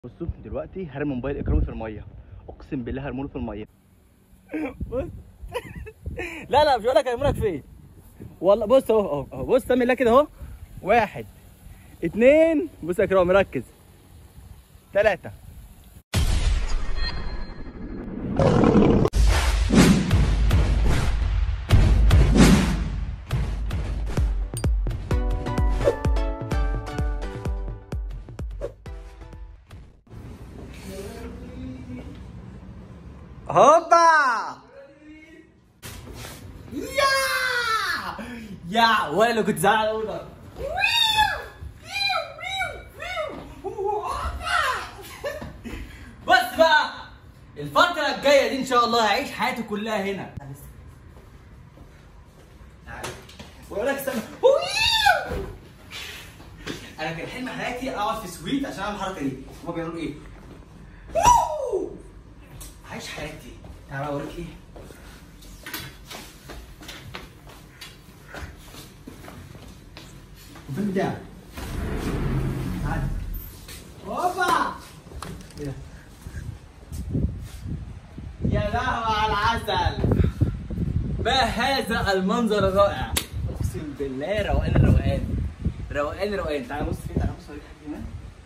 بصوا دلوقتي هرمي موبايل اكرامي في الميه اقسم بالله هرمونه في الميه بص لا لا مش هقول لك هرمونك فين والله بص اهو اهو اهو بص سمي الله كده اهو واحد اتنين بص يا اكرامي ركز تلاتة هوبا يا يا ولا كنت زعلان اقول ده بس بقى الفترة الجاية دي إن شاء الله هعيش حياتي كلها هنا. ويقول لك استنى أنا كان حلم حياتي أقعد في سويت عشان أعمل الحركة دي. هما بيقولوا إيه؟ عايش حياتي. تعالى أوريك إيه؟ الفيلم بتاعك. تعالى. هوبا ايه ده؟ يا لهوي على العسل ما هذا المنظر الرائع اقسم بالله روقان الروقان روقان الروقان تعالى بص فين تعالى بص اوريك حاجه هنا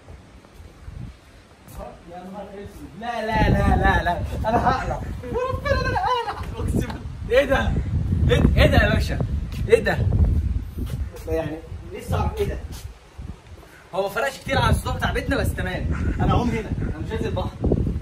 يا نهار اسود لا لا لا لا لا انا هقلع وربنا انا هقلع اقسم ايه ده؟ ايه إيه ده يا باشا؟ ايه ده؟ يعني لسه عم- ايه ده؟ هو ما فرقش كتير على الصوت بتاع بيتنا بس تمام انا عوم هنا انا مش نازل البحر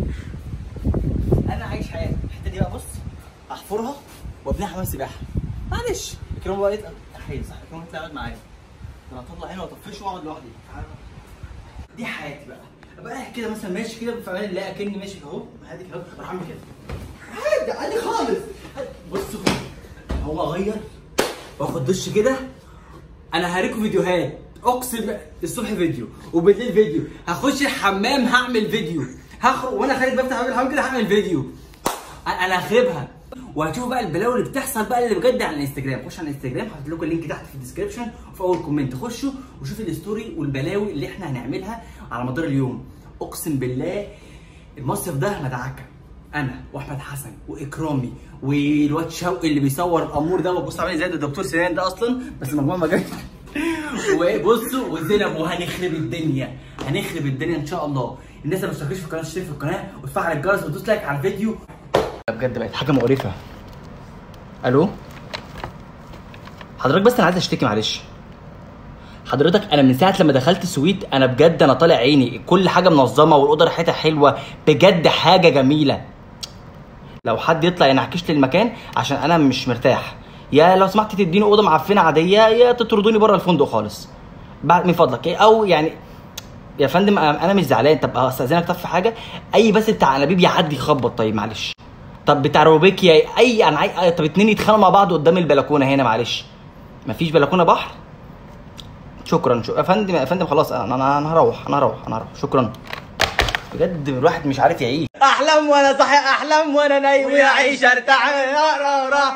انا عايش حياتي الحته دي بقى بص احفرها وابنيها حمام سباحه معلش اكرام بقى يطلع حي صح اكرام يطلع يقعد معايا انا اطلع هنا واطفشه واقعد لوحدي تعالى بقى. دي حياتي بقى ابقى قاعد كده مثلا ماشي كده في امان الله اكني ماشي اهو هادي كده اروح اعمل كده عادي عادي خالص بصوا هو اغير واخد دش كده انا هوريكم فيديوهات اقسم الصبح فيديو وبالليل فيديو هخش الحمام هعمل فيديو هخرج وانا خارج بفتح باب الحمام كده هعمل فيديو أ- انا هخربها وهتشوفوا بقى البلاوي اللي بتحصل بقى اللي بجد على الانستجرام خش على الانستجرام هحط لكم اللينك تحت في الديسكربشن وفي اول كومنت خشوا وشوفوا الستوري والبلاوي اللي احنا هنعملها على مدار اليوم اقسم بالله المصيف ده مدعكه انا واحمد حسن واكرامي والواد شوقي اللي بيصور الامور ده وبص عامل ازاي ده الدكتور سنان ده اصلا بس المجموعه ما جاش وبصوا وزينب وهنخرب الدنيا هنخرب الدنيا ان شاء الله الناس اللي ما اشتركتش في القناه تشترك في القناه وتفعل الجرس وتدوس لايك على الفيديو بجد بقت حاجه مقرفه الو حضرتك بس انا عايز اشتكي معلش حضرتك انا من ساعه لما دخلت سويت انا بجد انا طالع عيني كل حاجه منظمه والاوضه ريحتها حلوه بجد حاجه جميله لو حد يطلع ينعكش لي المكان عشان انا مش مرتاح يا لو سمحت تديني اوضه معفنه عاديه يا تطردوني بره الفندق خالص بعد من فضلك او يعني يا فندم انا أنا مش زعلان طب استاذنك طب في حاجه اي بس بتاع انابيب يعدي يخبط طيب معلش طب بتاع روبيكيا اي انا عاي... طب اتنين يتخانقوا مع بعض قدام البلكونه هنا معلش مفيش بلكونه بحر شكرا شو... يا فندم يا فندم خلاص انا انا أنا هروح انا هروح انا هروح شكرا بجد الواحد مش عارف يعيش احلم وانا صاحي احلم وانا نايم ويعيش ارتاح را را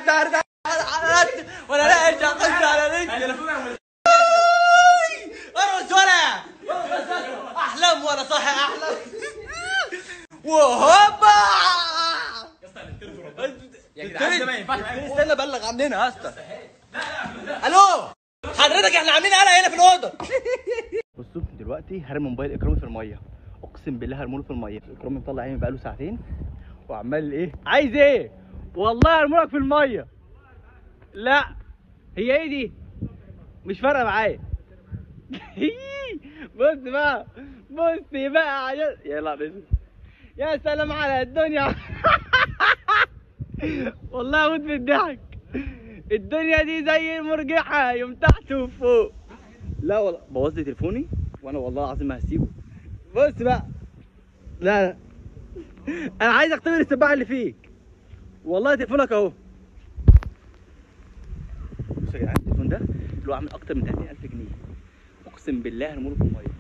وانا لا اخش على رجلي ارقص ولا احلم وانا صاحي احلم وهوبا يا جدعان ده ما ينفعش استنى بلغ عننا يا اسطى الو حضرتك احنا عاملين قلق هنا في الاوضه بصوا دلوقتي هرمي موبايل اكرامي في الميه اقسم بالله هرمونه في الميه اكرامي مطلع عيني بقاله ساعتين وعمال ايه عايز ايه والله هرمونك في الميه لا هي ايه دي مش فارقه معايا بص بقى بص بقى عجل يا لا نزل يا سلام على الدنيا والله اموت في الضحك الدنيا دي زي المرجحه يوم تحت وفوق لا والله بوظ لي تليفوني وانا والله العظيم ما هسيبه بص بقى لا لا انا عايز اختبر السباحه اللي فيك والله تليفونك اهو بص يا جدعان التليفون ده اللي هو عامل اكتر من 30000 جنيه اقسم بالله هرمونه في الميه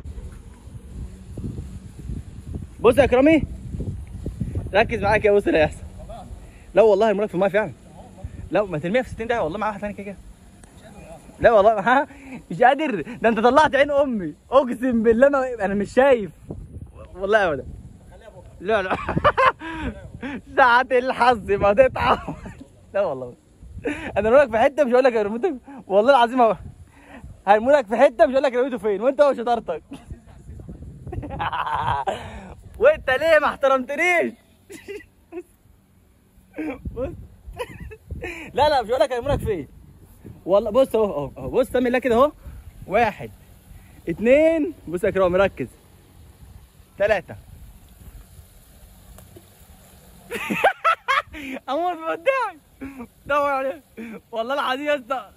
بص يا اكرامي ركز معايا كده بص اللي هيحصل لا والله هرمونك في الميه فعلا لا ما ترميها في 60 دقيقه والله معاها واحد تاني كده كده لا والله ها مش قادر ده انت طلعت عين امي اقسم بالله ما انا مش شايف والله ابدا لا لا ساعة الحظ ما تتعب لا والله انا هرمونك في حته مش هقول لك رميتك والله العظيم هو- هرمونك في حته مش هقول لك رميته فين وانت هو شطارتك وانت ليه ما احترمتنيش بص لا لا مش هقول لك هرمونك فين والله بص اهو اهو اهو بص تعمل الله كده اهو واحد اتنين بص يا كرام ركز تلاتة اموت من قدامي دور عليه والله العظيم يا اسطى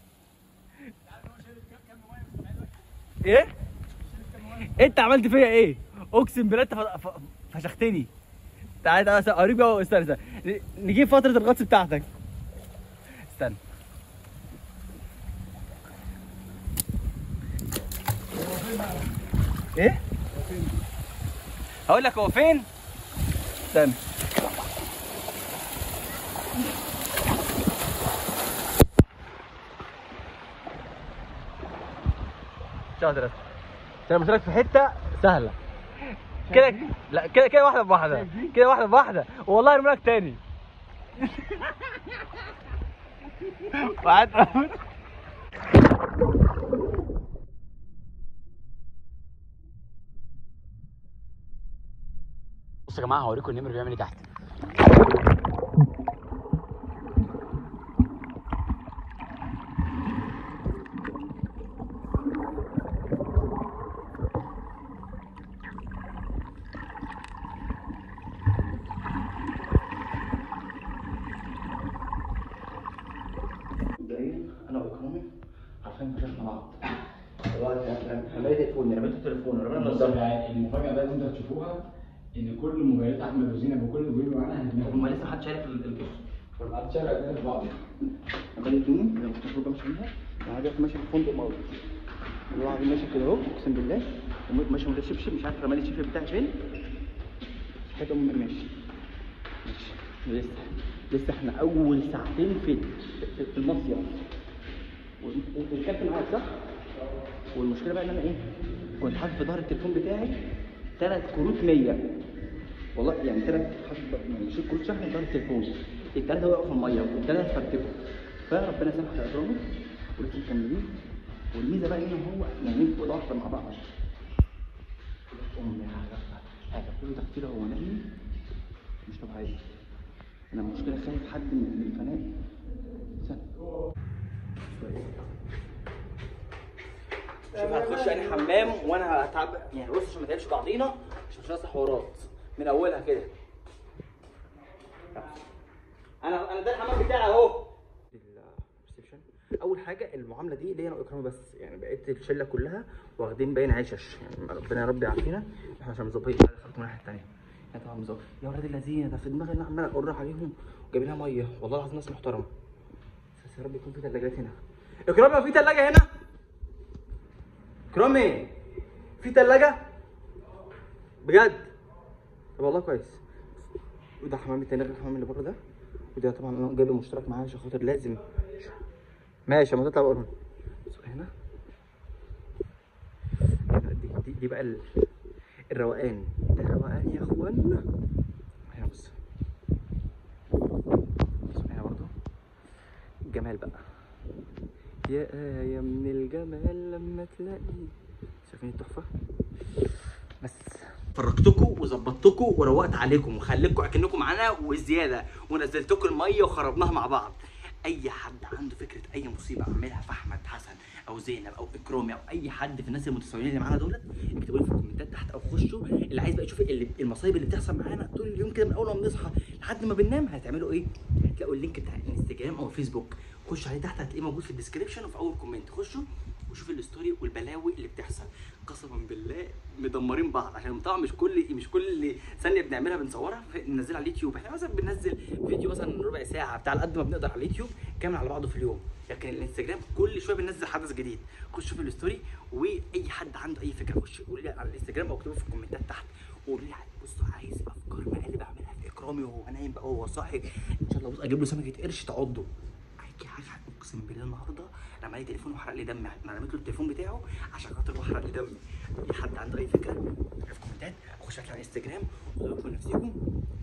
ايه؟ انت عملت فيا ايه؟ اقسم بالله انت ف- ف- فشختني تعالى تعالى استنى، اوريك بقى استنى استنى ن- نجيب فترة الغطس بتاعتك استنى ايه؟ هقول لك هو فين؟ استنى شاطر انا قلت لك في حته سهله كده لا كده كده واحده بواحده كده واحده بواحده والله ارمي لك تاني وقعدت بصوا يا جماعه هوريكم النمر بيعمل ايه تحت مبدئيا انا واكرامي عارفين فشخنا بعض رميت تليفوني رميت التليفون رمينا بالظبط يعني المفاجأة بقى اللي انتوا هتشوفوها ان كل موبايلات احمد وزينب وكل اللي بيجوا معانا هنبيعهم هم لسه محدش عارف ال- القصه فبعد شهر عايزين في بعض لما يدوني لما كنت المفروض امشي بيها انا عايز ماشي في الفندق موت والله العظيم ماشي كده اهو اقسم بالله وماشي من غير شبشب مش عارف رمالي الشبشب بتاعي فين حته أم- ماشي ماشي لسه لسه احنا اول ساعتين في في- في المصيف وانت الكابتن معاك صح؟ والمشكله بقى ان انا ايه؟ كنت حاطط في ظهر التليفون بتاعي ثلاث كروت 100 والله يعني ثلاث حاطط يعني شيل كروت شحن في ظهر التليفون الثلاثه وقعوا في الميه والثلاثه اتفرتكوا فربنا سامح يا اكرامي ولسه مكملين والميزه بقى ان هو نايمين فوق واحده مع بعض امي حاجه كل تفكيره هو نايم مش طبيعيه انا المشكله خايف حد من من الفنادق استنى شوف هنخش يعني حمام وانا هتعب يعني بص عشان ما نتعبش بعضينا مش مش هنصح حوارات من اولها كده انا انا ده الحمام بتاعي اهو الريسبشن اول حاجه المعامله دي ليا انا واكرامي بس يعني بقيت الشله كلها واخدين باين عشش يعني ربنا يا رب يعافينا احنا عشان مظبطين حاجه خدت من الناحيه الثانيه يا طبعا مظبط يا ولاد الذين ده في دماغي ان انا عمال اقر عليهم وجايبين لها ميه والله العظيم ناس محترمه بس يا رب يكون في ثلاجات هنا اكرامي هو في ثلاجه هنا اكرامي في ثلاجه بجد طب والله كويس وده حمام التاني غير الحمام اللي بره ده وده طبعا انا جايب مشترك معايا عشان خاطر لازم ماشي اما تطلع بقى بص هنا دي, دي, دي بقى ال... الروقان ده روقان يا اخوانا هنا بص بص هنا برضه الجمال بقى يا آية من الجمال لما تلاقي شايفين التحفة بس فرجتكم وظبطتكم وروقت عليكم وخليتكم اكنكم معانا وزياده ونزلتكم الميه وخربناها مع بعض اي حد عنده فكره اي مصيبه اعملها في احمد حسن او زينب او اكرامي او اي حد في الناس المتسولين اللي معانا دولت اكتبوا لي في الكومنتات تحت او خشوا اللي عايز بقى يشوف اللي المصايب اللي بتحصل معانا طول اليوم كده من اول ما بنصحى لحد ما بننام هتعملوا ايه؟ هتلاقوا اللينك بتاع الانستجرام او الفيسبوك خشوا عليه تحت هتلاقيه موجود في الديسكربشن وفي اول كومنت خشوا وشوفوا الستوري والبلاوي اللي بتحصل قسما بالله مدمرين بعض عشان طبعا مش كل مش كل ثانيه بنعملها بنصورها ننزلها على اليوتيوب احنا مثلا بننزل فيديو مثلا ربع ساعه بتاع على قد ما بنقدر على اليوتيوب كامل على بعضه في اليوم لكن الانستجرام كل شويه بننزل حدث جديد خش شوف الستوري واي حد عنده اي فكره خش قول لي على الانستجرام او اكتبوا في الكومنتات تحت وقولوا لي بصوا عايز افكار مقالب اعملها في اكرامي وهو نايم بقى وهو صاحي ان شاء الله بص اجيب له سمكه قرش تعضه اي حاجه اقسم بالله النهارده رمى لي تليفون وحرق لي دمي انا رميت له التليفون بتاعه عشان خاطر هو حرق لي دمي في حد عنده اي فكره في الكومنتات اخش على الانستجرام وتقولوا لكم نفسكم